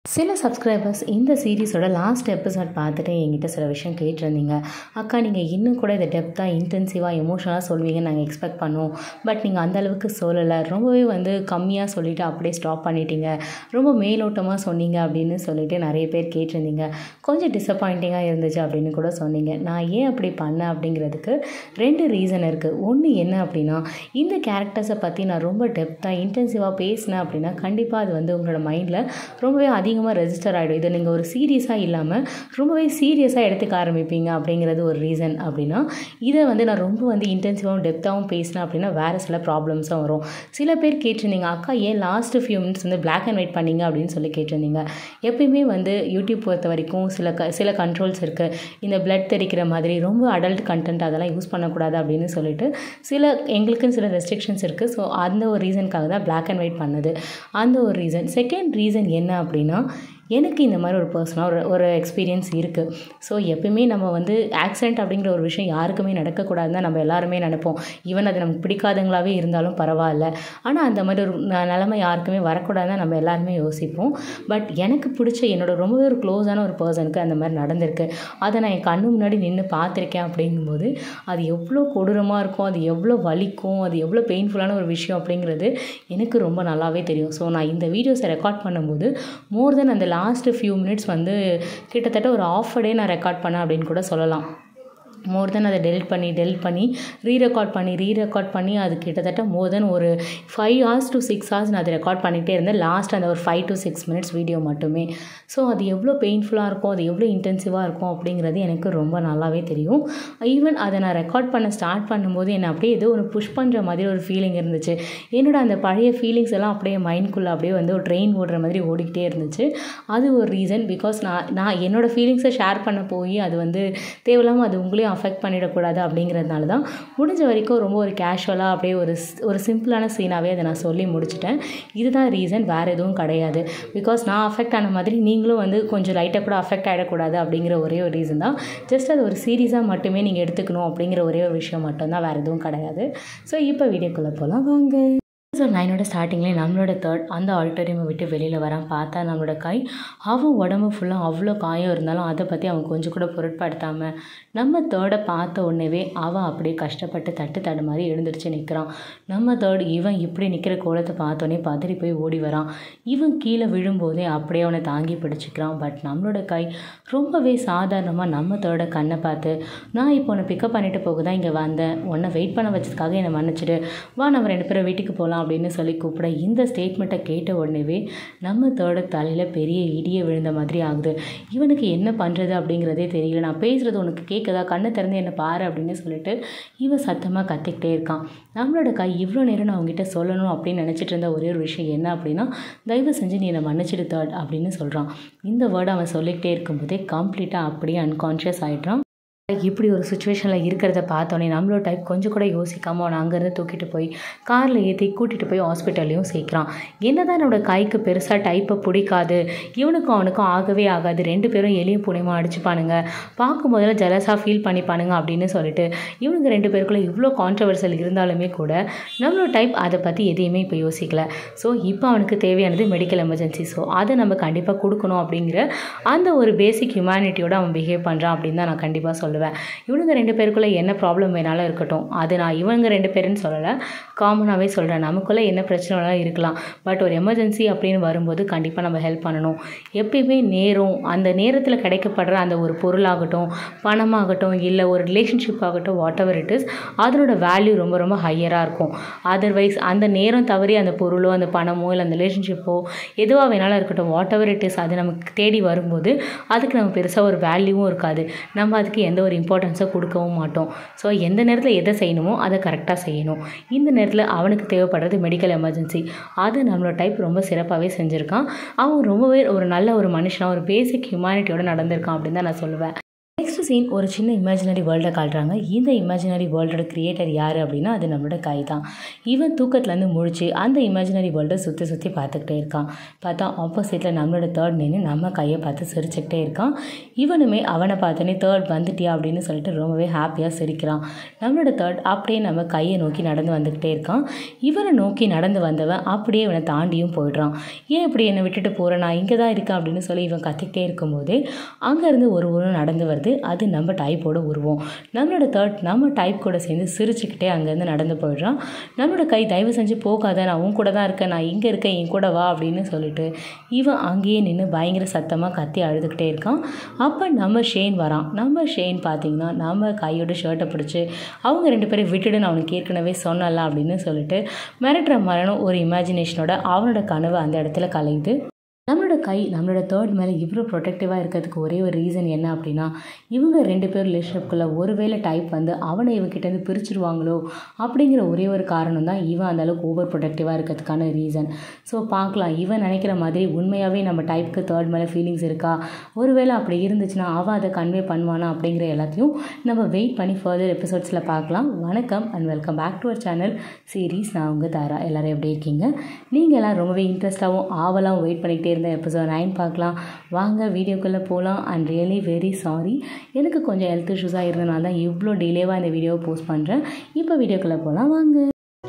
சில சப்ஸ்கிரைபர்ஸ் இந்த சீரீஸோட last episode பார்த்துட்டு என்கிட்ட சில விஷயம் கேட்டிருந்தீங்க அக்கா நீங்கள் இன்னும் கூட இதை டெப்த்தாக இன்டென்சிவாக எமோஷனலாக சொல்வீங்கன்னு நாங்கள் எக்ஸ்பெக்ட் பண்ணோம் பட் நீங்கள் அந்த அளவுக்கு சொல்லலை ரொம்பவே வந்து கம்மியாக சொல்லிவிட்டு அப்படியே ஸ்டாப் பண்ணிட்டீங்க ரொம்ப மேலோட்டமாக சொன்னீங்க அப்படின்னு சொல்லிட்டு நிறைய பேர் கேட்டிருந்தீங்க கொஞ்சம் டிசப்பாயிண்டிங்காக இருந்துச்சு அப்படின்னு கூட சொன்னீங்க நான் ஏன் அப்படி பண்ணேன் அப்படிங்கிறதுக்கு ரெண்டு ரீசன் இருக்குது ஒன்று என்ன அப்படின்னா இந்த கேரக்டர்ஸை பற்றி நான் ரொம்ப டெப்த்தாக இன்டென்சிவாக பேசினேன் அப்படின்னா கண்டிப்பாக அது வந்து உங்களோட மைண்டில் ரொம்பவே அதிகமாக ரெஜிஸ்டர் ஆகிடும் இதை நீங்கள் ஒரு சீரியஸாக இல்லாமல் ரொம்பவே சீரியஸாக எடுத்துக்க ஆரம்பிப்பீங்க அப்படிங்கிறது ஒரு ரீசன் அப்படின்னா இதை வந்து நான் ரொம்ப வந்து இன்டென்சிவாகவும் டெப்த்தாகவும் பேசினேன் அப்படின்னா வேறு சில ப்ராப்ளம்ஸும் வரும் சில பேர் கேட்டிருந்தீங்க அக்கா ஏன் லாஸ்ட் ஃபியூ மினிட்ஸ் வந்து பிளாக் அண்ட் ஒயிட் பண்ணீங்க அப்படின்னு சொல்லி கேட்டிருந்தீங்க எப்பயுமே வந்து யூடியூப் பொறுத்த வரைக்கும் சில க சில கண்ட்ரோல்ஸ் இருக்குது இந்த பிளட் தெரிக்கிற மாதிரி ரொம்ப அடல்ட் கண்டென்ட் அதெல்லாம் யூஸ் பண்ணக்கூடாது அப்படின்னு சொல்லிட்டு சில எங்களுக்குன்னு சில ரெஸ்ட்ரிக்ஷன்ஸ் இருக்குது ஸோ அந்த ஒரு ரீசனுக்காக தான் பிளாக் அண்ட் ஒயிட் பண்ணது அந்த ஒரு ரீசன் செகண்ட் ரீசன் என்ன அப்படின்னா எனக்கு இந்த மாதிரி ஒரு பர்சனாக ஒரு ஒரு எக்ஸ்பீரியன்ஸ் இருக்குது ஸோ எப்பயுமே நம்ம வந்து ஆக்சிடென்ட் அப்படிங்கிற ஒரு விஷயம் யாருக்குமே நடக்கக்கூடாதுன்னு தான் நம்ம எல்லாருமே நினைப்போம் ஈவன் அது நமக்கு பிடிக்காதவங்களாவே இருந்தாலும் பரவாயில்ல ஆனால் அந்த மாதிரி ஒரு ந- நிலைமை யாருக்குமே வரக்கூடாதுன்னு தான் நம்ம எல்லாருமே யோசிப்போம் பட் எனக்கு பிடிச்ச என்னோட ரொம்பவே ஒரு க்ளோஸான ஒரு பர்சனுக்கு அந்த மாதிரி நடந்திருக்கு அதை நான் என் கண்ணு முன்னாடி நின்று பார்த்துருக்கேன் அப்படிங்கும்போது அது எவ்வளோ கொடூரமாக இருக்கும் அது எவ்வளோ வலிக்கும் அது எவ்வளோ பெயின்ஃபுல்லான ஒரு விஷயம் அப்படிங்கிறது எனக்கு ரொம்ப நல்லாவே தெரியும் ஸோ நான் இந்த வீடியோஸை ரெக்கார்ட் பண்ணும்போது மோர் தென் அந்த லாஸ்ட் ஃபியூ மினிட்ஸ் வந்து கிட்டத்தட்ட ஒரு ஆஃப் டே நான் ரெக்கார்ட் பண்ணேன் அப்படின்னு கூட சொல்லலாம் மோர் தென் அதை டெலிட் பண்ணி டெலிட் பண்ணி ரீ ரெக்கார்ட் பண்ணி ரீ ரெக்கார்ட் பண்ணி அது கிட்டத்தட்ட மோர் தென் ஒரு five hours to six hours நான் அதை ரெக்கார்ட் பண்ணிகிட்டே இருந்தேன் லாஸ்ட் அந்த ஒரு five to six minutes video மட்டுமே ஸோ அது எவ்வளோ பெயின்ஃபுல்லாக இருக்கும் அது எவ்வளோ இன்டென்சிவாக இருக்கும் அப்படிங்கிறது எனக்கு ரொம்ப நல்லாவே தெரியும் ஈவன் அதை நான் ரெக்கார்ட் பண்ண ஸ்டார்ட் பண்ணும்போது என்னை அப்படியே ஏதோ ஒரு புஷ் பண்ணுற மாதிரி ஒரு ஃபீலிங் இருந்துச்சு என்னோட அந்த பழைய ஃபீலிங்ஸ் எல்லாம் அப்படியே மைண்ட்குள்ளே அப்படியே வந்து ஒரு ட்ரெயின் ஓடுற மாதிரி ஓடிக்கிட்டே இருந்துச்சு அது ஒரு ரீசன் பிகாஸ் நான் நான் என்னோடய ஃபீலிங்ஸை ஷேர் பண்ண போய் அது வந்து தேவையில்லாமல் அது உங்களையும் அஃபெக்ட் பண்ணிடக்கூடாது அப்படிங்கிறதுனால தான் முடிஞ்ச வரைக்கும் ரொம்ப ஒரு கேஷுவலாக அப்படியே ஒரு ஸ்- ஒரு சிம்பிளான சீனாகவே அதை நான் சொல்லி முடிச்சிட்டேன் இதுதான் ரீசன் வேறு எதுவும் கிடையாது பிகாஸ் நான் அஃபெக்ட் ஆன மாதிரி நீங்களும் வந்து கொஞ்சம் லைட்டாக கூட அஃபெக்ட் ஆகிடக்கூடாது அப்படிங்கிற ஒரே ஒரு ரீசன் தான் ஜஸ்ட் அது ஒரு சீரியஸாக மட்டுமே நீங்கள் எடுத்துக்கணும் அப்படிங்கிற ஒரே ஒரு விஷயம் மட்டும்தான் வேறு எதுவும் கிடையாது ஸோ இப்போ வீடியோக்குள்ளே போகலாம் வாங்க ஸோ நைனோட ஸ்டார்டிங்லேயே நம்மளோட தேர்ட் அந்த ஆடிட்டோரியமை விட்டு வெளியில் வரான் பார்த்தா நம்மளோட கை அவன் உடம்பு ஃபுல்லாக அவ்வளோ காயம் இருந்தாலும் அதை பற்றி அவன் கொஞ்சம் கூட பொருட்படுத்தாமல் நம்ம தேர்டை பார்த்த உடனேவே அவன் அப்படியே கஷ்டப்பட்டு தட்டு தடு மாதிரி எழுந்திருச்சு நிற்கிறான் நம்ம தேர்ட் இவன் இப்படி நிற்கிற கோலத்தை பார்த்தோன்னே பதறி போய் ஓடி வரான் இவன் கீழே விழும்போதே அப்படியே அவனை தாங்கி பிடிச்சிக்கிறான் பட் நம்மளோட கை ரொம்பவே சாதாரணமாக நம்ம தேர்டை கண்ணை பார்த்து நான் இப்போ உன்னை பிக்கப் பண்ணிட்டு போக தான் இங்கே வந்தேன் உன்னை வெயிட் பண்ண வச்சதுக்காக என்னை மன்னிச்சிடு வா நம்ம ரெண்டு பேரும் வீட்டுக்கு போகலாம் அப்படின்னு சொல்லி கூப்பிட இந்த ஸ்டேட்மெண்ட்டை கேட்ட உடனேவே நம்ம தேர்டு தலையில் பெரிய இடியே விழுந்த மாதிரி ஆகுது இவனுக்கு என்ன பண்ணுறது அப்படிங்கிறதே தெரியல நான் பேசுகிறது உனக்கு கேட்குதா கண்ணை திறந்து என்னை பாரு அப்படின்னு சொல்லிட்டு இவன் சத்தமாக கத்திக்கிட்டே இருக்கான் நம்மளோட கை இவ்வளோ நேரம் நான் அவங்ககிட்ட சொல்லணும் அப்படின்னு நினச்சிட்டு இருந்த ஒரே ஒரு விஷயம் என்ன அப்படின்னா தயவு செஞ்சு நீ என்னை மன்னிச்சிடு தேர்ட் அப்படின்னு சொல்கிறான் இந்த வேர்டை அவன் சொல்லிக்கிட்டே இருக்கும்போதே கம்ப்ளீட்டாக அப்படியே அன்கான்ஷியஸ் ஆகிட்டான் இப்படி ஒரு சுச்சுவேஷனில் இருக்கிறத பார்த்தோன்னே நம்மளோட டைப் கொஞ்சம் கூட யோசிக்காமல் அவனை அங்கேருந்து தூக்கிட்டு போய் காரில் ஏற்றி கூட்டிகிட்டு போய் ஹாஸ்பிட்டல்லையும் சேர்க்குறான் என்னதான் என்னோட கைக்கு பெருசாக டைப்பை பிடிக்காது இவனுக்கும் அவனுக்கும் ஆகவே ஆகாது ரெண்டு பேரும் எளிய புனியமாக அடிச்சுப்பானுங்க பார்க்கும் போதில் ஜலஸாக ஃபீல் பண்ணிப்பானுங்க அப்படின்னு சொல்லிட்டு இவனுங்க ரெண்டு பேருக்குள்ள இவ்வளோ கான்ட்ரவர்சல் இருந்தாலுமே கூட நம்மளோட டைப் அதை பற்றி எதையுமே இப்போ யோசிக்கல ஸோ இப்போ அவனுக்கு தேவையானது மெடிக்கல் எமர்ஜென்சி ஸோ அதை நம்ம கண்டிப்பாக கொடுக்கணும் அப்படிங்கிற அந்த ஒரு பேசிக் ஹியூமனிட்டியோட அவன் பிஹேவ் பண்ணுறான் அப்படின்னு தான் நான் கண்டிப்பாக சொல்லுவேன் இவனுங்க ரெண்டு பேருக்குள்ளே என்ன ப்ராப்ளம் வேணாலும் இருக்கட்டும் அது நான் இவங்க ரெண்டு பேருன்னு சொல்லலை காமனாகவே சொல்கிறேன் நமக்குள்ளே என்ன பிரச்சனை வேணாலும் இருக்கலாம் பட் ஒரு எமர்ஜென்சி அப்படின்னு வரும்போது கண்டிப்பாக நம்ம ஹெல்ப் பண்ணணும் எப்பயுமே நேரம் அந்த நேரத்தில் கிடைக்கப்படுற அந்த ஒரு பொருளாகட்டும் பணமாகட்டும் இல்லை ஒரு ரிலேஷன்ஷிப் ஆகட்டும் வாட் எவர் இட் இஸ் அதனோட வேல்யூ ரொம்ப ரொம்ப ஹையராக இருக்கும் அதர்வைஸ் அந்த நேரம் தவறி அந்த பொருளோ அந்த பணமோ இல்லை அந்த ரிலேஷன்ஷிப்போ எதுவாக வேணாலும் இருக்கட்டும் வாட் எவர் இட் இஸ் அது நமக்கு தேடி வரும்போது அதுக்கு நம்ம பெருசாக ஒரு வேல்யூவும் இருக்காது நம்ம அதுக்கு எந்த ஒரு இம்பார்ட்டன்ஸை கொடுக்கவும் மாட்டோம் ஸோ எந்த நேரத்தில் எதை செய்யணுமோ அதை கரெக்டாக செய்யணும் இந்த நேரத்தில் அவனுக்கு தேவைப்படுறது மெடிக்கல் எமர்ஜென்சி அது நம்மளோட டைப் ரொம்ப சிறப்பாகவே செஞ்சுருக்கான் அவன் ரொம்பவே ஒரு நல்ல ஒரு மனுஷனாக ஒரு பேசிக் ஹியூமனிட்டியோட நடந்திருக்கான் அப்படின்னு தான் நான் சொல்லுவேன் நெக்ஸ்ட் சீன் ஒரு சின்ன இமேஜினரி வேர்ல்டை காட்டுறாங்க இந்த இமேஜினரி வேர்ல்டோட கிரியேட்டர் யார் அப்படின்னா அது நம்மளோட கை தான் இவன் தூக்கத்துலேருந்து முழிச்சு அந்த இமேஜினரி வேர்ல்டை சுற்றி சுற்றி பார்த்துக்கிட்டே இருக்கான் பார்த்தா ஆப்போசிட்டில் நம்மளோட தேர்ட் நின்று நம்ம கையை பார்த்து சிரிச்சுக்கிட்டே இருக்கான் இவனுமே அவனை பார்த்தோன்னே தேர்ட் வந்துட்டியா அப்படின்னு சொல்லிட்டு ரொம்பவே ஹாப்பியாக சிரிக்கிறான் நம்மளோட தேர்ட் அப்படியே நம்ம கையை நோக்கி நடந்து வந்துக்கிட்டே இருக்கான் இவனை நோக்கி நடந்து வந்தவன் அப்படியே இவனை தாண்டியும் போயிடுறான் ஏன் இப்படி என்னை விட்டுட்டு போகிறேன் நான் இங்கே தான் இருக்கேன் அப்படின்னு சொல்லி இவன் கத்திக்கிட்டே இருக்கும்போதே அங்கேருந்து ஒரு உருவம் நடந்து வருது அது நம்ம டைப்போட உருவம் நம்மளோட தேர்ட் நம்ம டைப் கூட சேர்ந்து சிரிச்சுக்கிட்டே அங்கேருந்து நடந்து போயிடுறான் நம்மளோட கை தயவு செஞ்சு போகாத நான் உன் கூட தான் இருக்கேன் நான் இங்கே இருக்கேன் என் கூட வா அப்படின்னு சொல்லிட்டு இவன் அங்கேயே நின்று பயங்கர சத்தமாக கத்தி அழுதுகிட்டே இருக்கான் அப்போ நம்ம ஷேன் வரான் நம்ம ஷேன் பார்த்தீங்கன்னா நம்ம கையோட ஷர்ட்டை பிடிச்சி அவங்க ரெண்டு பேரும் விட்டுடு நான் அவனுக்கு ஏற்கனவே சொன்னல அப்படின்னு சொல்லிட்டு மிரட்டுற மரணம் ஒரு இமேஜினேஷனோட அவனோட கனவு அந்த இடத்துல கலையுது நம்மளோட கை நம்மளோட தேர்ட் மேலே இவ்வளோ ப்ரொடெக்டிவாக இருக்கிறதுக்கு ஒரே ஒரு ரீசன் என்ன அப்படின்னா இவங்க ரெண்டு பேர் ரிலேஷன்ஷிப்குள்ளே ஒருவேளை டைப் வந்து அவனை இவங்கிட்டேருந்து பிரிச்சிருவாங்களோ அப்படிங்கிற ஒரே ஒரு காரணம் தான் இவன் அந்த அளவுக்கு ஓவர் ப்ரொடெக்டிவாக இருக்கிறதுக்கான ரீசன் ஸோ பார்க்கலாம் இவன் நினைக்கிற மாதிரி உண்மையாகவே நம்ம டைப்புக்கு தேர்ட் மேலே ஃபீலிங்ஸ் இருக்கா ஒருவேளை அப்படி இருந்துச்சுன்னா அவன் அதை கன்வே பண்ணுவானா அப்படிங்கிற எல்லாத்தையும் நம்ம வெயிட் பண்ணி ஃபர்தர் எபிசோட்ஸில் பார்க்கலாம் வணக்கம் and welcome back to our channel series நான் உங்கள் தாரா எல்லோரும் எப்படி இருக்கீங்க நீங்கள் எல்லாம் ரொம்பவே இன்ட்ரெஸ்ட்டாகவும் ஆவலாகவும் வெயிட் பண்ணிக்கிட்டே இருந்த எபிசோட் நைன் பார்க்கலாம் வாங்க வீடியோக்குள்ளே போகலாம் அண்ட் ரியலி வெரி சாரி எனக்கு கொஞ்சம் ஹெல்த் இஷ்யூஸாக இருந்தனால தான் இவ்வளோ டிலேவாக இந்த வீடியோவை போஸ்ட் பண்ணுறேன் இப்போ வீடியோக்குள்ளே போகலாம் வாங்க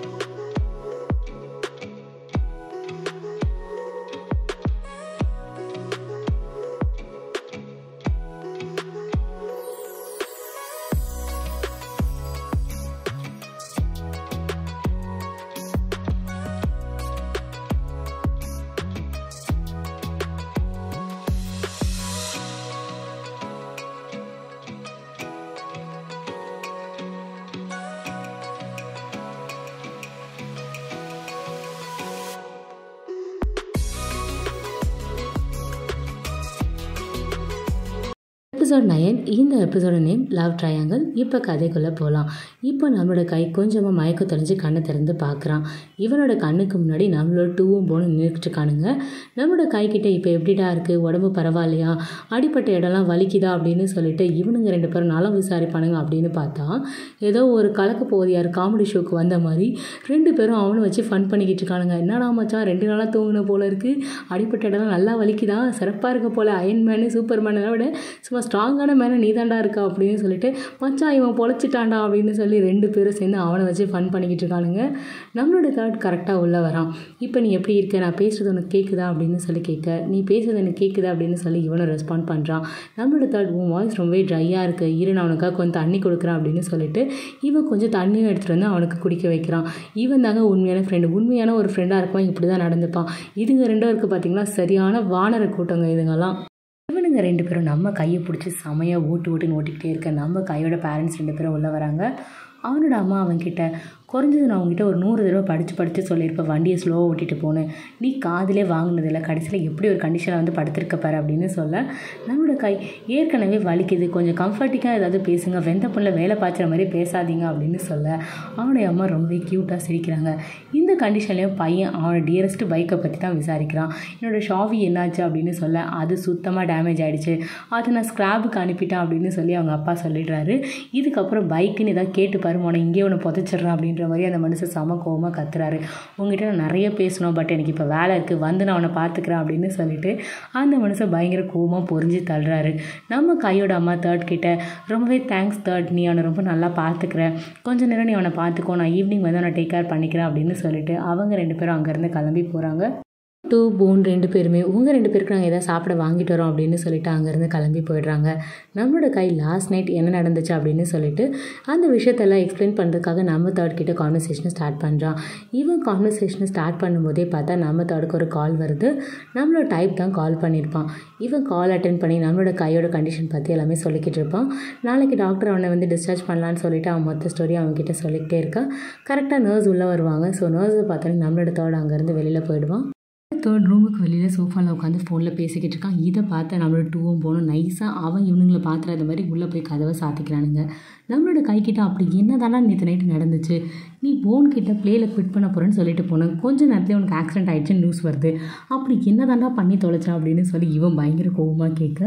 எபிசோட் நயன் இந்த எபிசோட நேம் லவ் ட்ரையாங்கிள் இப்போ கதைக்குள்ளே போகலாம் இப்போ நம்மளோட கை கொஞ்சமாக மயக்கம் தெளிஞ்சு கண்ணை திறந்து பார்க்குறான் இவனோட கண்ணுக்கு முன்னாடி நம்மளோட டூவும் போனும் நின்றுட்டுருக்கானுங்க நம்மளோட கைக்கிட்ட இப்போ எப்படிடா இருக்குது உடம்பு பரவாயில்லையா அடிப்பட்ட இடம்லாம் வலிக்குதா அப்படின்னு சொல்லிட்டு இவனுங்க ரெண்டு பேரும் நலம் விசாரிப்பானுங்க அப்படின்னு பார்த்தா ஏதோ ஒரு கலக்க போதியார் காமெடி ஷோக்கு வந்த மாதிரி ரெண்டு பேரும் அவனை வச்சு ஃபன் பண்ணிக்கிட்டு இருக்கானுங்க என்னடா மச்சான் ரெண்டு நாளாக தூங்கின போல இருக்குது அடிப்பட்ட இடம்லாம் நல்லா வலிக்குதா சிறப்பாக இருக்க போல அயன் மேனு சூப்பர் மேனை விட சும்மா ஸ்ட்ராங்கான மேலே நீ தாண்டா இருக்கா அப்படின்னு சொல்லிட்டு மச்சான் இவன் பொழைச்சிட்டான்டா அப்படின்னு சொல்லி ரெண்டு பேரும் சேர்ந்து அவனை வச்சு ஃபன் பண்ணிக்கிட்டு இருக்கானுங்க நம்மளோட தாட் கரெக்டாக உள்ளே வரான் இப்போ நீ எப்படி இருக்க நான் பேசுகிறது உனக்கு கேட்குதா அப்படின்னு சொல்லி கேட்க நீ பேசுறது எனக்கு கேட்குதா அப்படின்னு சொல்லி இவனும் ரெஸ்பாண்ட் பண்ணுறான் நம்மளோட தாட் உன் வாய்ஸ் ரொம்பவே ட்ரையாக இருக்குது இரு நான் உனக்காக கொஞ்சம் தண்ணி கொடுக்குறேன் அப்படின்னு சொல்லிட்டு இவன் கொஞ்சம் தண்ணியும் எடுத்துகிட்டு வந்து அவனுக்கு குடிக்க வைக்கிறான் இவன் தாங்க உண்மையான ஃப்ரெண்டு உண்மையான ஒரு ஃப்ரெண்டாக இருப்பான் இப்படி தான் நடந்துப்பான் இதுங்க ரெண்டும் இருக்குது பார்த்தீங்களா சரியான வானர கூட்டங்க இதுங்கெல்லாம் இவனுங்க ரெண்டு பேரும் நம்ம கையை பிடிச்சி செமையாக ஓட்டு ஓட்டுன்னு ஓட்டிக்கிட்டே இருக்க நம்ம கையோட பேரண்ட்ஸ் ரெண்டு பேரும் உள்ளே வராங்க அவனோட அம்மா அவன்கிட்ட குறைஞ்சது நான் உங்ககிட்ட ஒரு நூறு தடவை படித்து படித்து சொல்லியிருப்பேன் வண்டியை ஸ்லோவாக ஓட்டிகிட்டு போனேன் நீ காதிலே வாங்கினதில்ல கடைசியில் எப்படி ஒரு கண்டிஷனில் வந்து படுத்திருக்க பாரு அப்படின்னு சொல்ல நம்மளோட கை ஏற்கனவே வலிக்குது கொஞ்சம் கம்ஃபர்டிங்காக ஏதாவது பேசுங்க வெந்த பொண்ணில் வேலை பார்க்குற மாதிரி பேசாதீங்க அப்படின்னு சொல்ல அவனுடைய அம்மா ரொம்பவே க்யூட்டாக சிரிக்கிறாங்க இந்த கண்டிஷன்லேயும் பையன் அவனோட டியரஸ்ட் பைக்கை பற்றி தான் விசாரிக்கிறான் என்னோடய ஷாவி என்னாச்சு அப்படின்னு சொல்ல அது சுத்தமாக டேமேஜ் ஆகிடுச்சு அதை நான் ஸ்க்ராபுக்கு அனுப்பிட்டேன் அப்படின்னு சொல்லி அவங்க அப்பா சொல்லிடுறாரு இதுக்கப்புறம் பைக்குன்னு ஏதாவது கேட்டு பாரு உன இங்கே ஒன்று புதைச்சிட்றான் அப்படின்ற மாதிரி அந்த மனுஷன் செம கோவமாக கத்துறாரு உங்ககிட்ட நான் நிறைய பேசணும் பட் எனக்கு இப்போ வேலை இருக்குது வந்து நான் அவனை பார்த்துக்கிறேன் அப்படின்னு சொல்லிட்டு அந்த மனுஷன் பயங்கர கோவமாக பொறிஞ்சு தள்ளுறாரு நம்ம கையோட அம்மா தேர்ட் கிட்ட ரொம்பவே தேங்க்ஸ் தேர்ட் நீ அவனை ரொம்ப நல்லா பார்த்துக்கிறேன் கொஞ்ச நேரம் நீ அவனை பார்த்துக்கோ நான் ஈவினிங் வந்து அவனை டேக் கேர் பண்ணிக்கிறேன் அப்படின்னு சொல்லிட்டு அவங்க ரெண்டு பேரும் அங்கேருந்து கிளம்பி போகிறாங்க டூ போன் ரெண்டு பேருமே உங்கள் ரெண்டு பேருக்கு நாங்கள் எதாவது சாப்பிட வாங்கிட்டு வரோம் அப்படின்னு சொல்லிட்டு அங்கேருந்து கிளம்பி போயிடுறாங்க நம்மளோட கை லாஸ்ட் நைட் என்ன நடந்துச்சு அப்படின்னு சொல்லிட்டு அந்த விஷயத்தெல்லாம் எக்ஸ்பிளைன் பண்ணுறதுக்காக நம்ம தேர்ட் கிட்ட கான்வர்சேஷனை ஸ்டார்ட் பண்ணுறான் இவன் கான்வர்சேஷனை ஸ்டார்ட் பண்ணும்போதே பார்த்தா நம்ம தேர்டுக்கு ஒரு கால் வருது நம்மளோட டைப் தான் கால் பண்ணியிருப்பான் இவன் கால் அட்டன் பண்ணி நம்மளோட கையோட கண்டிஷன் பற்றி எல்லாமே சொல்லிக்கிட்டு இருப்பான் நாளைக்கு டாக்டர் அவனை வந்து டிஸ்சார்ஜ் பண்ணலான்னு சொல்லிட்டு அவன் மொத்த ஸ்டோரி அவன்கிட்ட சொல்லிக்கிட்டே இருக்கான் கரெக்டாக நர்ஸ் உள்ளே வருவாங்க ஸோ நர்ஸை பார்த்தோன்னே நம்மளோட தேர்ட் அங்கேருந்து வெளியில் போயிடுவான் தேர்ட் ரூமுக்கு வெளியில் சோஃபாவில் உட்காந்து ஃபோனில் பேசிக்கிட்டு இருக்கான் இதை பார்த்து நம்மளோட டூவும் போகணும் நைஸாக அவன் இவனுங்களை பார்த்துறாத மாதிரி உள்ளே போய் கதவை சாத்திக்கிறானுங்க நம்மளோட கைக்கிட்ட அப்படி என்ன தானே நேற்று நைட்டு நடந்துச்சு நீ போன் கிட்ட பிளேயில் குவிட் பண்ண போகிறேன்னு சொல்லிட்டு போனேன் கொஞ்ச நேரத்தில் உனக்கு ஆக்சிடென்ட் ஆகிடுச்சுன்னு நியூஸ் வருது அப்படி என்ன தாண்டா பண்ணி தொலைச்சான் அப்படின்னு சொல்லி இவன் பயங்கர கோவமாக கேட்க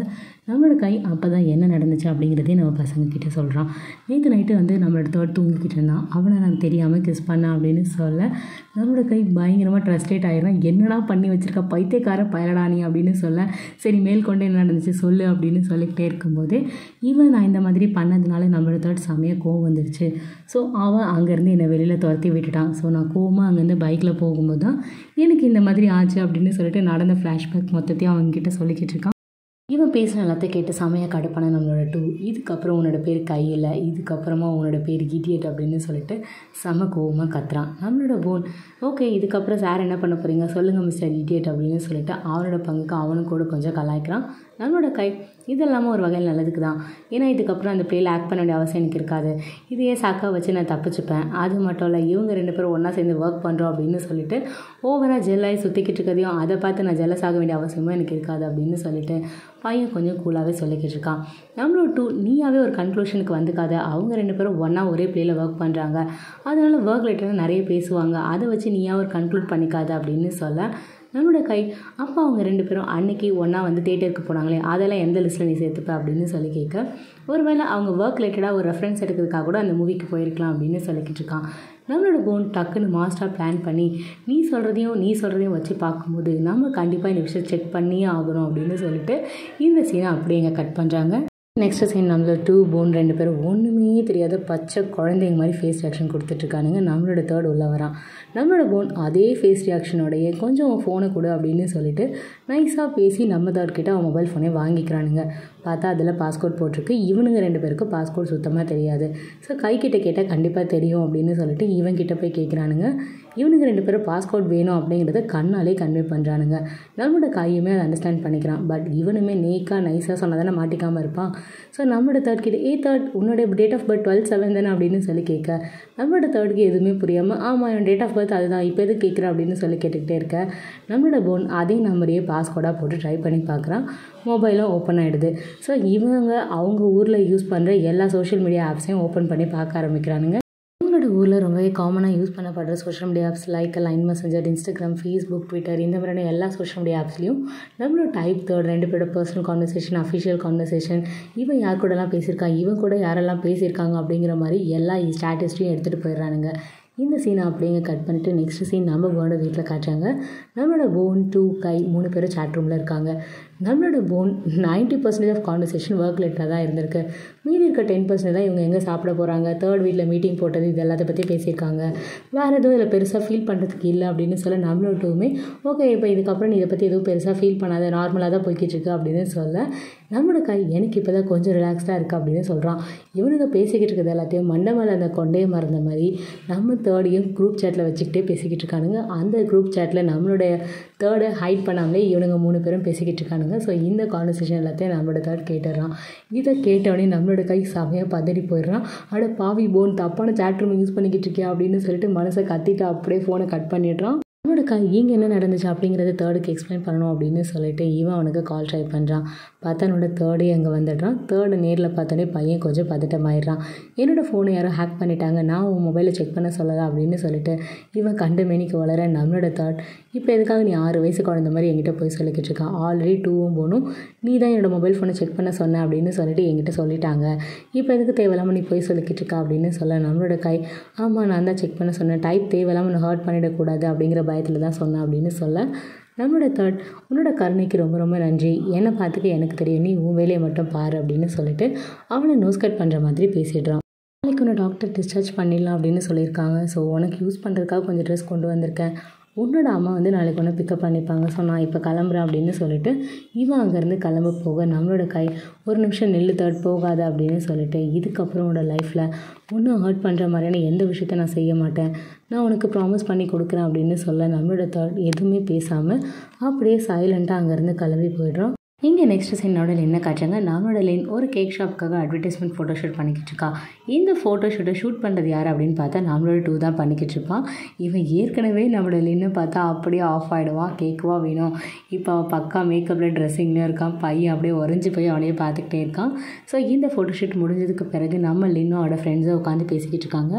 நம்மளோட கை அப்போ தான் என்ன நடந்துச்சு அப்படிங்கிறதே நம்ம பசங்கக்கிட்ட சொல்கிறான் நேற்று நைட்டு வந்து நம்மளோட தேர்ட் தூங்கிக்கிட்டு இருந்தான் அவனை நான் தெரியாமல் கிஸ் பண்ணேன் அப்படின்னு சொல்ல நம்மளோட கை பயங்கரமாக ட்ரஸ்டேட் ஆயிடுறான் என்னடா பண்ணி வச்சிருக்க பைத்தியக்கார பயலடா நீ அப்படின்னு சொல்ல சரி மேற்கொண்டு என்ன நடந்துச்சு சொல்லு அப்படின்னு சொல்லிக்கிட்டே இருக்கும்போது இவன் நான் இந்த மாதிரி பண்ணதுனால நம்மளோட தேர்ட் செமையாக கோவம் வந்துடுச்சு ஸோ அவன் அங்கேருந்து என்னை வெளியில் துரத்தி விட்டுட்டான் ஸோ நான் கோவமாக அங்கேருந்து பைக்கில் போகும்போது தான் எனக்கு இந்த மாதிரி ஆச்சு அப்படின்னு சொல்லிட்டு நடந்த ஃப்ளாஷ்பேக் மொத்தத்தையும் அவங்ககிட்ட சொல்லிக்கிட்டு இருக்கான் இவன் பேசின எல்லாத்தையும் கேட்டு செமையாக கடுப்பான நம்மளோட டூ இதுக்கப்புறம் உன்னோட பேர் கையில் இதுக்கப்புறமா உன்னோட பேர் இடியட் அப்படின்னு சொல்லிட்டு செம கோவமாக கத்துறான் நம்மளோட போன் ஓகே இதுக்கப்புறம் சார் என்ன பண்ண போகிறீங்க சொல்லுங்கள் மிஸ்டர் இடியட் அப்படின்னு சொல்லிட்டு அவனோட பங்குக்கு அவனும் கூட கொஞ்சம் கலாய்க்கிறான் நம்மளோட கை இது இல்லாமல் ஒரு வகையில் நல்லதுக்கு தான் ஏன்னா இதுக்கப்புறம் அந்த பிளேயில் ஆக்ட் பண்ண வேண்டிய அவசியம் எனக்கு இருக்காது இதையே சாக்கா வச்சு நான் தப்பிச்சுப்பேன் அது மட்டும் இல்லை இவங்க ரெண்டு பேரும் ஒன்றா சேர்ந்து ஒர்க் பண்ணுறோம் அப்படின்னு சொல்லிட்டு ஓவராக ஜெல்லாகி சுற்றிக்கிட்டு இருக்கதையும் அதை பார்த்து நான் ஜெல்லஸ் ஆக வேண்டிய அவசியமும் எனக்கு இருக்காது அப்படின்னு சொல்லிட்டு பையன் கொஞ்சம் கூலாகவே சொல்லிக்கிட்டு இருக்கான் நம்மளோட டூ நீயாவே ஒரு கன்க்ளூஷனுக்கு வந்துக்காத அவங்க ரெண்டு பேரும் ஒன்றா ஒரே பிளேயில் ஒர்க் பண்ணுறாங்க அதனால் ஒர்க் ரிலேட்டடாக நிறைய பேசுவாங்க அதை வச்சு நீயா ஒரு கன்க்ளூட் பண்ணிக்காத அப்படின்னு சொல்ல நம்மளோட கை அப்போ அவங்க ரெண்டு பேரும் அன்னைக்கு ஒன்றா வந்து தேட்டருக்கு போனாங்களே அதெல்லாம் எந்த லிஸ்ட்டில் நீ சேர்த்துப்ப அப்படின்னு சொல்லி கேட்க ஒருவேளை அவங்க ஒர்க் ரிலேட்டடாக ஒரு ரெஃபரன்ஸ் எடுக்கிறதுக்காக கூட அந்த மூவிக்கு போயிருக்கலாம் அப்படின்னு சொல்லிக்கிட்டு இருக்கான் நம்மளோட போன் டக்குன்னு மாஸ்டராக பிளான் பண்ணி நீ சொல்கிறதையும் நீ சொல்கிறதையும் வச்சு பார்க்கும்போது நம்ம கண்டிப்பாக இந்த விஷயம் செக் பண்ணியே ஆகணும் அப்படின்னு சொல்லிட்டு இந்த சீனை அப்படியே இங்கே கட் பண்ணுறாங்க நெக்ஸ்ட் சீன் நம்மளோட டூ போன் ரெண்டு பேரும் ஒன்றுமே தெரியாத பச்சை குழந்தைங்க மாதிரி ஃபேஸ் ரியாக்ஷன் கொடுத்துட்ருக்கானுங்க நம்மளோட தேர்ட் உள்ள வரான் நம்மளோட போன் அதே ஃபேஸ் ரியாக்ஷனோடைய கொஞ்சம் ஃபோனை கொடு அப்படின்னு சொல்லிட்டு நைஸாக பேசி நம்ம தேர்ட் கிட்ட அவன் மொபைல் ஃபோனே வாங்கிக்கிறானுங்க பார்த்தா அதில் பாஸ்போர்ட் போட்டிருக்கு இவனுங்க ரெண்டு பேருக்கும் பாஸ்போர்ட் சுத்தமாக தெரியாது ஸோ கை கிட்ட கேட்டால் கண்டிப்பாக தெரியும் அப்படின்னு சொல்லிட்டு இவன் கிட்ட போய் கேட்குறானுங்க இவனுங்க ரெண்டு பேரும் பாஸ்போர்ட் வேணும் அப்படிங்கிறத கண்ணாலே கன்வே பண்ணுறானுங்க நம்மளோட கையுமே அதை அண்டர்ஸ்டாண்ட் பண்ணிக்கிறான் பட் இவனுமே நேக்காக நைஸாக சொன்னால் தானே மாட்டிக்காமல் இருப்பான் ஸோ நம்மளோட தேர்ட் கிட்ட ஏ தேர்ட் உன்னோட date of birth twelve seven தானே அப்படின்னு சொல்லி கேட்க நம்மளோட தேர்டுக்கு எதுவுமே புரியாமல் ஆமாம் என் டேட் ஆஃப் பர்த் அதுதான் இப்போ எது கேட்குற அப்படின்னு சொல்லி கேட்டுக்கிட்டே இருக்க நம்மளோட போன் அதே நம்பரையே பாஸ்கோடாக போட்டு ட்ரை பண்ணி பார்க்குறான் மொபைலும் ஓப்பன் ஆகிடுது ஸோ இவங்க அவங்க ஊரில் யூஸ் பண்ணுற எல்லா சோஷியல் மீடியா ஆப்ஸையும் ஓப்பன் பண்ணி பார்க்க ஆரம்பிக்கிறானுங்க உங்களோட ஊரில் ரொம்பவே காமனாக யூஸ் பண்ணப்படுற social media apps like Line Messenger Instagram Facebook Twitter இந்த மாதிரியான எல்லா சோஷியல் மீடியா ஆப்ஸ்லையும் நம்மளோட டைப் தேர்ட் ரெண்டு பேரோட பர்சனல் கான்வர்சேஷன் அஃபிஷியல் கான்வர்சேஷன் இவன் யார் கூடலாம் பேசியிருக்கான் இவன் கூட யாரெல்லாம் பேசியிருக்காங்க அப்படிங்கிற மாதிரி எல்லா ஸ்டாட்டஸ்டையும் எடுத்துகிட்டு போயிடுறானுங்க இந்த சீனை அப்படியே கட் பண்ணிவிட்டு நெக்ஸ்ட் சீன் நம்ம போனோட வீட்டில் காட்டுறாங்க நம்மளோட போன் டூ கை மூணு பேரும் சாட் ரூமில் இருக்காங்க நம்மளோட phone ninety percentage of conversation work ரிலேட்டடாக தான் இருந்திருக்கு மீதி இருக்க டென் பர்சன்ட் தான் இவங்க எங்கே சாப்பிட போகிறாங்க தேர்ட் வீட்டில் மீட்டிங் போட்டது இது எல்லாத்தை பற்றி பேசியிருக்காங்க வேறு எதுவும் இதில் பெருசாக ஃபீல் பண்ணுறதுக்கு இல்லை அப்படின்னு சொல்ல நம்மளோட டூமே ஓகே இப்போ இதுக்கப்புறம் நீ இதை பற்றி எதுவும் பெருசாக ஃபீல் பண்ணாத நார்மலாக தான் போய்கிட்டு இருக்கு அப்படின்னு சொல்ல நம்மளோட கை எனக்கு இப்போ தான் கொஞ்சம் ரிலாக்ஸ்டாக இருக்குது அப்படின்னு சொல்கிறான் இவனுங்க பேசிக்கிட்டு இருக்கிறது எல்லாத்தையும் மண்டை மேலே அந்த கொண்டையை மறந்த மாதிரி நம்ம தேர்டையும் குரூப் சேட்டில் வச்சுக்கிட்டே பேசிக்கிட்டு இருக்கானுங்க அந்த குரூப் சேட்டில் நம்மளுடைய தேர்டை ஹைட் பண்ணாமலே இவனுங்க மூணு பேரும் பேசிக்கிட்டு இருக்கானுங்க ஸோ இந்த கான்வர்சேஷன் எல்லாத்தையும் நம்மளோட தேர்ட் கேட்டுடுறான் இதை கேட்டவொடனே நம்மளோட கை செமையாக பதறி போயிடுறான் அட பாவி போன் தப்பான சேட் ரூம் யூஸ் பண்ணிக்கிட்டு இருக்கியா அப்படின்னு சொல்லிட்டு மனசை கத்திட்டு அப்படியே ஃபோனை கட் பண்ணிடுறான் அவனோட கை இங்கே என்ன நடந்துச்சு அப்படிங்கிறத தேர்டுக்கு எக்ஸ்பிளைன் பண்ணணும் அப்படின்னு சொல்லிட்டு இவன் அவனுக்கு கால் ட்ரை பண்ணுறான் பார்த்தா என்னோட தேர்டே அங்கே வந்துடுறான் தேர்டு நேரில் பார்த்தோன்னே பையன் கொஞ்சம் பதட்டமாயிடுறான் என்னோடய ஃபோனை யாரோ ஹேக் பண்ணிட்டாங்க நான் உன் மொபைலை செக் பண்ண சொல்லலாம் அப்படின்னு சொல்லிட்டு இவன் கண்டு மேனிக்கு வளர நம்மளோட தேர்ட் இப்போ எதுக்காக நீ ஆறு வயசு குழந்த மாதிரி என்கிட்ட போய் சொல்லிக்கிட்டு இருக்கான் ஆல்ரெடி டூவும் போகணும் நீ தான் என்னோடய மொபைல் ஃபோனை செக் பண்ண சொன்ன அப்படின்னு சொல்லிட்டு என்கிட்ட சொல்லிட்டாங்க இப்போ எதுக்கு தேவையில்லாமல் நீ போய் சொல்லிக்கிட்டு இருக்கா அப்படின்னு சொல்ல நம்மளோட கை ஆமாம் நான் தான் செக் பண்ண சொன்னேன் டைப் தேவையில்லாமல் நான் ஹர்ட் பண்ணிடக்கூடாது அப்படிங்கிற பயத்தில் தான் சொன்னேன் அப்படின்னு சொல்ல நம்மளோட தேர்ட் உன்னோட கருணைக்கு ரொம்ப ரொம்ப நன்றி என்னை பார்த்துக்க எனக்கு தெரியும் நீ உன் வேலையை மட்டும் பாரு அப்படின்னு சொல்லிட்டு அவனை நோஸ் கட் பண்ணுற மாதிரி பேசிடுறான் நாளைக்கு உன்னை டாக்டர் டிஸ்சார்ஜ் பண்ணிடலாம் அப்படின்னு சொல்லியிருக்காங்க ஸோ உனக்கு யூஸ் பண்ணுறதுக்காக கொஞ்சம் ட்ரெஸ் கொண்டு வந்திருக்கேன் உன்னோட அம்மா வந்து நாளைக்கு ஒன்று பிக்கப் பண்ணிப்பாங்க ஸோ நான் இப்போ கிளம்புறேன் அப்படின்னு சொல்லிட்டு இவன் அங்கேருந்து கிளம்ப போக நம்மளோட கை ஒரு நிமிஷம் நெல்லு தேர்ட் போகாத அப்படின்னு சொல்லிட்டு இதுக்கப்புறம் உன்னோட லைஃப்பில் ஒன்றும் ஹர்ட் பண்ணுற மாதிரியான எந்த விஷயத்த நான் செய்ய மாட்டேன் நான் உனக்கு ப்ராமிஸ் பண்ணி கொடுக்குறேன் அப்படின்னு சொல்ல நம்மளோட தேர்ட் எதுவுமே பேசாமல் அப்படியே சைலண்ட்டாக அங்கேருந்து கிளம்பி போயிடுறோம் இங்கே நெக்ஸ்ட் சீனோட என்ன காட்டுறாங்க நம்மளோட லைன் ஒரு கேக் ஷாப்புக்காக அட்வர்டைஸ்மெண்ட் ஃபோட்டோ ஷூட் பண்ணிக்கிட்டு இருக்கா இந்த ஃபோட்டோ ஷூட்டை ஷூட் பண்ணுறது யார் அப்படின்னு பார்த்தா நம்மளோட டூ தான் பண்ணிக்கிட்டு இருப்பான் இவன் ஏற்கனவே நம்மளோட லின்னு பார்த்தா அப்படியே ஆஃப் ஆகிடுவான் கேக்குவா வேணும் இப்போ அவன் பக்கா மேக்கப்பில் ட்ரெஸ்ஸிங்லேயும் இருக்கான் பையன் அப்படியே உறைஞ்சி போய் அவனையே பார்த்துக்கிட்டே இருக்கான் ஸோ இந்த ஃபோட்டோ ஷூட் முடிஞ்சதுக்கு பிறகு நம்ம லின்னும் அவட ஃப்ரெண்ட்ஸை உட்காந்து பேசிக்கிட்டு இருக்காங்க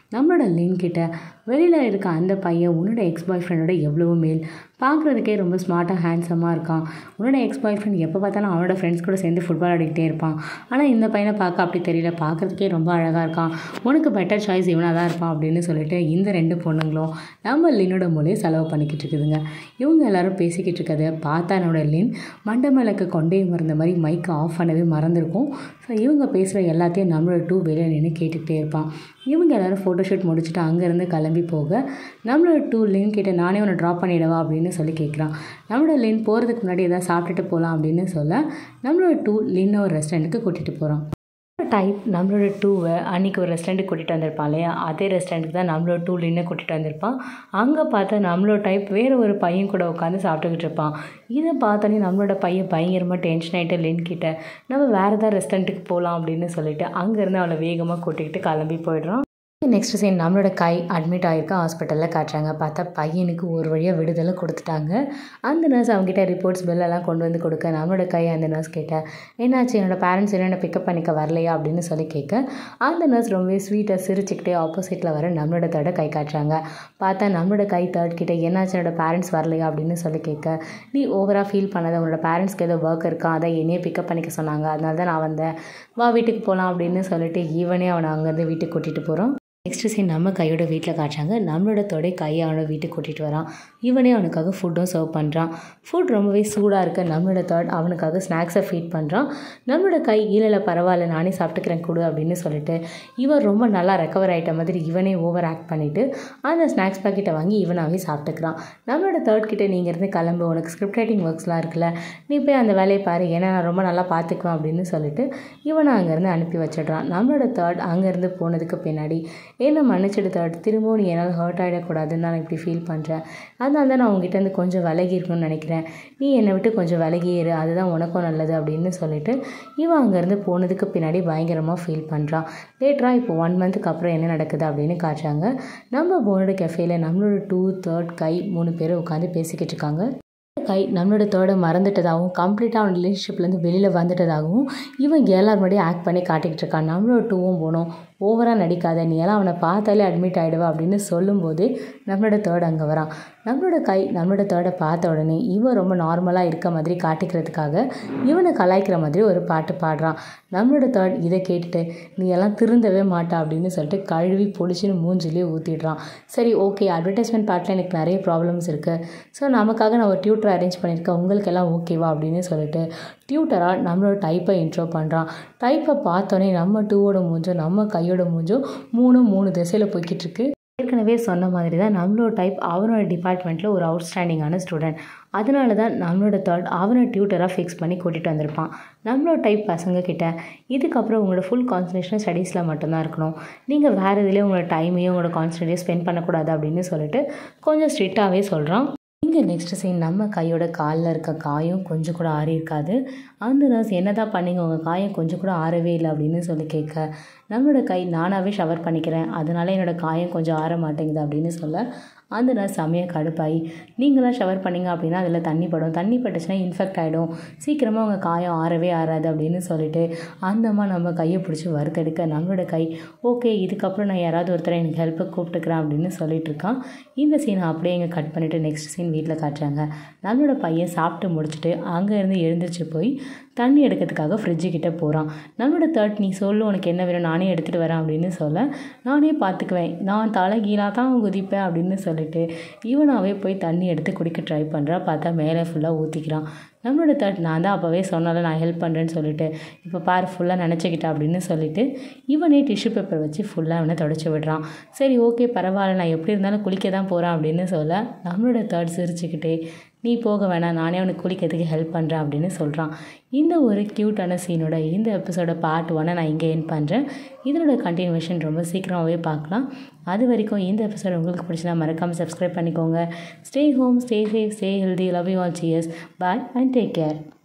நம்மளோட லின் கிட்ட வெளியில் இருக்க அந்த பையன் உன்னோட எக்ஸ் பாய் ஃப்ரெண்டோட எவ்வளவோ மேல் பார்க்குறதுக்கே ரொம்ப ஸ்மார்ட்டாக ஹேண்ட்ஸமாக இருக்கான் உன்னோட எக்ஸ் பாய் ஃப்ரெண்ட் எப்போ பார்த்தாலும் அவனோட ஃப்ரெண்ட்ஸ் கூட சேர்ந்து ஃபுட்பால் ஆடிக்கிட்டே இருப்பான் ஆனால் இந்த பையனை பார்க்க அப்படி தெரியல பார்க்குறதுக்கே ரொம்ப அழகாக இருக்கான் உனக்கு பெட்டர் சாய்ஸ் இவனாக தான் இருப்பான் அப்படின்னு சொல்லிட்டு இந்த ரெண்டு பொண்ணுங்களும் நம்ம லின்னோட மொழியை செலவு பண்ணிக்கிட்டு இருக்குதுங்க இவங்க எல்லாரும் பேசிக்கிட்டு இருக்கதை பார்த்தா என்னோட லின் மண்டை மேலக்கு கொண்டே மறந்த மாதிரி மைக்கை ஆஃப் பண்ணவே மறந்துருக்கும் ஸோ இவங்க பேசுகிற எல்லாத்தையும் நம்மளோட டூ வெளியே நின்று கேட்டுக்கிட்டே இருப்பான் இவங்க எல்லோரும் ஃபோட்டோஷூட் முடிச்சுட்டு அங்கேருந்து கிளம்பி போக நம்மளோட டூ லின் கிட்ட நானே உன்னை ட்ராப் பண்ணிடவா அப்படின்னு சொல்லி கேட்குறான் நம்மளோட லின் போகிறதுக்கு முன்னாடி எதாவது சாப்பிட்டுட்டு போகலாம் அப்படின்னு சொல்ல நம்மளோட டூ லின்னை ஒரு ரெஸ்டாரண்ட்டுக்கு கூட்டிகிட்டு போகிறான் டைப் நம்மளோட டூவை அன்றைக்கி ஒரு ரெஸ்டாரண்ட்டுக்கு கூட்டிகிட்டு வந்திருப்பான் இல்லையா அதே ரெஸ்டாரண்ட்டுக்கு தான் நம்மளோட டூ லின்னை கூட்டிகிட்டு வந்திருப்பான் அங்கே பார்த்தா நம்மளோட டைப் வேறு ஒரு பையன் கூட உட்காந்து சாப்பிட்டுக்கிட்டு இருப்பான் இதை பார்த்தோன்னே நம்மளோட பையன் பயங்கரமாக டென்ஷன் ஆகிட்டு லின் கிட்ட நம்ம வேறு ஏதாவது ரெஸ்டாரண்ட்டுக்கு போகலாம் அப்படின்னு சொல்லிட்டு அங்கேருந்து அவளை வேகமாக கூட்டிகிட்டு கிளம்பி போயிடுறான் நெக்ஸ்ட் சீன் நம்மளோட கை அட்மிட் ஆகிருக்க ஹாஸ்பிட்டலில் காட்டுறாங்க பார்த்தா பையனுக்கு ஒரு வழியாக விடுதலை கொடுத்துட்டாங்க அந்த நர்ஸ் அவங்ககிட்ட ரிப்போர்ட்ஸ் பில்லெல்லாம் கொண்டு வந்து கொடுக்க நம்மளோட கை அந்த நர்ஸ் கேட்ட என்னாச்சு என்னோடய பேரண்ட்ஸ் என்ன பிக்கப் பண்ணிக்க வரலையா அப்படின்னு சொல்லி கேட்க அந்த நர்ஸ் ரொம்பவே ஸ்வீட்டாக சிரிச்சுக்கிட்டே ஆப்போசிட்டில் வர நம்மளோட தேர்டை கை காட்டுறாங்க பார்த்தா நம்மளோட கை தேர்ட் கிட்ட என்னாச்சு என்னோட பேரண்ட்ஸ் வரலையா அப்படின்னு சொல்லி கேட்க நீ ஓவராக ஃபீல் பண்ணாத உன்னோட பேரண்ட்ஸ்க்கு ஏதோ ஒர்க் இருக்கா அதை என்னையே பிக்கப் பண்ணிக்க சொன்னாங்க அதனால தான் நான் வந்தேன் வா வீட்டுக்கு போகலாம் அப்படின்னு சொல்லிட்டு ஈவனே அவனை அங்கேருந்து வீட்டுக்கு கூட்டிகிட்டு போகிறோம் நெக்ஸ்ட் சீன் நம்ம கையோட வீட்டில் காட்டுறாங்க நம்மளோட தொடை கையை அவனோட வீட்டுக்கு கூட்டிகிட்டு வரான் இவனே அவனுக்காக ஃபுட்டும் சர்வ் பண்ணுறான் ஃபுட் ரொம்பவே சூடாக இருக்க நம்மளோட தேர்ட் அவனுக்காக ஸ்நாக்ஸை ஃபீட் பண்ணுறான் நம்மளோட கை இல்லை பரவாயில்ல நானே சாப்பிட்டுக்கிறேன் கொடு அப்படின்னு சொல்லிட்டு இவன் ரொம்ப நல்லா ரெக்கவர் ஆகிட்ட மாதிரி இவனே ஓவர் ஆக்ட் பண்ணிவிட்டு அந்த ஸ்நாக்ஸ் பாக்கெட்டை வாங்கி இவனாகவே சாப்பிட்டுக்கிறான் நம்மளோட தேர்ட் கிட்டே நீங்கள் இருந்து கிளம்பு உனக்கு ஸ்கிரிப்ட் ரைட்டிங் ஒர்க்ஸ்லாம் இருக்குல்ல நீ போய் அந்த வேலையை பாரு ஏன்னா நான் ரொம்ப நல்லா பார்த்துக்குவேன் அப்படின்னு சொல்லிட்டு இவனை அங்கேருந்து அனுப்பி வச்சிடுறான் நம்மளோட தேர்ட் அங்கேருந்து போனதுக்கு பின்னாடி என்ன மன்னிச்சிடு தேர்ட் திரும்பவும் நீ என்னால் ஹர்ட் ஆகிடக்கூடாதுன்னு நான் இப்படி ஃபீல் பண்ணுறேன் அதனால தான் நான் உங்ககிட்ட இருந்து கொஞ்சம் விலகி இருக்கணும்னு நினைக்கிறேன் நீ என்னை விட்டு கொஞ்சம் விலகி இரு அதுதான் உனக்கும் நல்லது அப்படின்னு சொல்லிட்டு இவன் அங்கேருந்து போனதுக்கு பின்னாடி பயங்கரமாக ஃபீல் பண்ணுறான் லேட்டராக இப்போ ஒன் மந்த்துக்கு அப்புறம் என்ன நடக்குது அப்படின்னு காட்டுறாங்க நம்ம போனோட கெஃபேல நம்மளோட டூ தேர்ட் கை மூணு பேர் உட்காந்து பேசிக்கிட்டு இருக்காங்க கை நம்மளோட தேர்டை மறந்துட்டதாகவும் கம்ப்ளீட்டாக அவன் ரிலேஷன்ஷிப்லேருந்து வெளியில் வந்துட்டதாகவும் இவன் எல்லார் முன்னாடியும் ஆக்ட் பண்ணி காட்டிக்கிட்டு இருக்கான் நம்மளோட டூவும் போனோம் ஓவராக நடிக்காத நீ எல்லாம் அவனை பார்த்தாலே அட்மிட் ஆகிடுவா அப்படின்னு சொல்லும்போது நம்மளோட தேர்ட் அங்கே வரான் நம்மளோட கை நம்மளோட தேர்டை பார்த்த உடனே இவன் ரொம்ப நார்மலாக இருக்க மாதிரி காட்டிக்கிறதுக்காக இவனை கலாய்க்கிற மாதிரி ஒரு பாட்டு பாடுறான் நம்மளோட தேர்ட் இதை கேட்டுட்டு நீ எல்லாம் திருந்தவே மாட்டா அப்படின்னு சொல்லிட்டு கழுவி பொடிச்சுன்னு மூஞ்சிலே ஊற்றிடுறான் சரி ஓகே அட்வர்டைஸ்மெண்ட் பார்ட்டில் எனக்கு நிறைய ப்ராப்ளம்ஸ் இருக்குது ஸோ நமக்காக நான் ஒரு டியூட்டர் அரேஞ்ச் பண்ணியிருக்கேன் உங்களுக்கு எல்லாம் ஓகேவா அப்படின்னு சொல்லிட்டு டியூட்டராக நம்மளோட டைப்பை இன்ட்ரோ பண்ணுறான் டைப்பை பார்த்தோன்னே நம்ம டூவோட மூஞ்சும் நம்ம கையோட மூஞ்சும் மூணும் மூணு திசையில் போய்கிட்டு இருக்கு ஏற்கனவே சொன்ன மாதிரி தான் நம்மளோட டைப் அவனோட டிபார்ட்மெண்ட்டில் ஒரு அவுட்ஸ்டாண்டிங்கான ஸ்டூடெண்ட் அதனால தான் நம்மளோட தேர்ட் அவனை டியூட்டராக ஃபிக்ஸ் பண்ணி கூட்டிகிட்டு வந்திருப்பான் நம்மளோட டைப் பசங்க கிட்ட இதுக்கப்புறம் உங்களோட ஃபுல் கான்சன்ட்ரேஷன் ஸ்டடீஸில் மட்டும்தான் இருக்கணும் நீங்கள் வேறு இதுலேயே உங்களோட டைமையும் உங்களோட கான்சன்ட்ரேட்டையும் ஸ்பெண்ட் பண்ணக்கூடாது அப்படின்னு சொல்லிட்டு கொஞ்சம் ஸ்ட்ரிக்டாகவே சொல்கிறான் இங்கே நெக்ஸ்ட் சீன் நம்ம கையோட காலில் இருக்க காயம் கொஞ்சம் கூட ஆறி இருக்காது அந்த நர்ஸ் என்ன தான் பண்ணீங்க உங்கள் காயம் கொஞ்சம் கூட ஆறவே இல்லை அப்படின்னு சொல்லி கேட்க நம்மளோட கை நானாகவே ஷவர் பண்ணிக்கிறேன் அதனால என்னோடய காயம் கொஞ்சம் ஆற மாட்டேங்குது அப்படின்னு சொல்ல அந்த நர்ஸ் செம்மையாக கடுப்பாகி நீங்களாம் ஷவர் பண்ணிங்க அப்படின்னா அதில் தண்ணி படும் தண்ணி பட்டுச்சுன்னா இன்ஃபெக்ட் ஆகிடும் சீக்கிரமாக உங்கள் காயம் ஆறவே ஆறாது அப்படின்னு சொல்லிட்டு அந்தம்மா நம்ம கையை பிடிச்சி வறுத்தெடுக்க நம்மளோட கை ஓகே இதுக்கப்புறம் நான் யாராவது ஒருத்தரை எனக்கு ஹெல்ப்புக்கு கூப்பிட்டுக்கிறேன் அப்படின்னு சொல்லிட்டு இருக்கான் இந்த சீனை அப்படியே இங்கே கட் பண்ணிவிட்டு நெக்ஸ்ட் சீன் வீட்டில் காட்டுறாங்க நம்மளோட பையன் சாப்பிட்டு முடிச்சுட்டு அங்கேருந்து எழுந்திரிச்சு போய் தண்ணி எடுக்கிறதுக்காக ஃப்ரிட்ஜு கிட்டே போகிறான் நம்மளோட தேர்ட் நீ சொல்லு உனக்கு என்ன வேணும் நானே எடுத்துகிட்டு வரேன் அப்படின்னு சொல்ல நானே பார்த்துக்குவேன் நான் தலைகீழாக தான் குதிப்பேன் அப்படின்னு சொல்லிட்டு இவனாவே போய் தண்ணி எடுத்து குடிக்க ட்ரை பண்ணுறா பார்த்தா மேலே ஃபுல்லாக ஊற்றிக்கிறான் நம்மளோட தேர்ட் நான் தான் அப்போவே சொன்னால நான் ஹெல்ப் பண்ணுறேன்னு சொல்லிட்டு இப்போ பாரு ஃபுல்லாக நினச்சிக்கிட்டேன் அப்படின்னு சொல்லிட்டு இவனே டிஷ்யூ பேப்பர் வச்சு ஃபுல்லாக அவனை தொடச்சி விடுறான் சரி ஓகே பரவாயில்ல நான் எப்படி இருந்தாலும் குளிக்க தான் போகிறேன் அப்படின்னு சொல்ல நம்மளோட தேர்ட் சிரிச்சுக்கிட்டே நீ போக வேணாம் நானே அவனுக்கு குளிக்கிறதுக்கு ஹெல்ப் பண்ணுறேன் அப்படின்னு சொல்கிறான் இந்த ஒரு க்யூட்டான சீனோட இந்த எபிசோட பார்ட் ஒன்னை நான் இங்கே என் பண்ணுறேன் இதனோட கண்டினியூஷன் ரொம்ப சீக்கிரமாகவே பார்க்கலாம் அது வரைக்கும் இந்த எபிசோட் உங்களுக்கு பிடிச்சா மறக்காமல் சப்ஸ்கிரைப் பண்ணிக்கோங்க stay home stay safe stay healthy love you all cheers bye and take care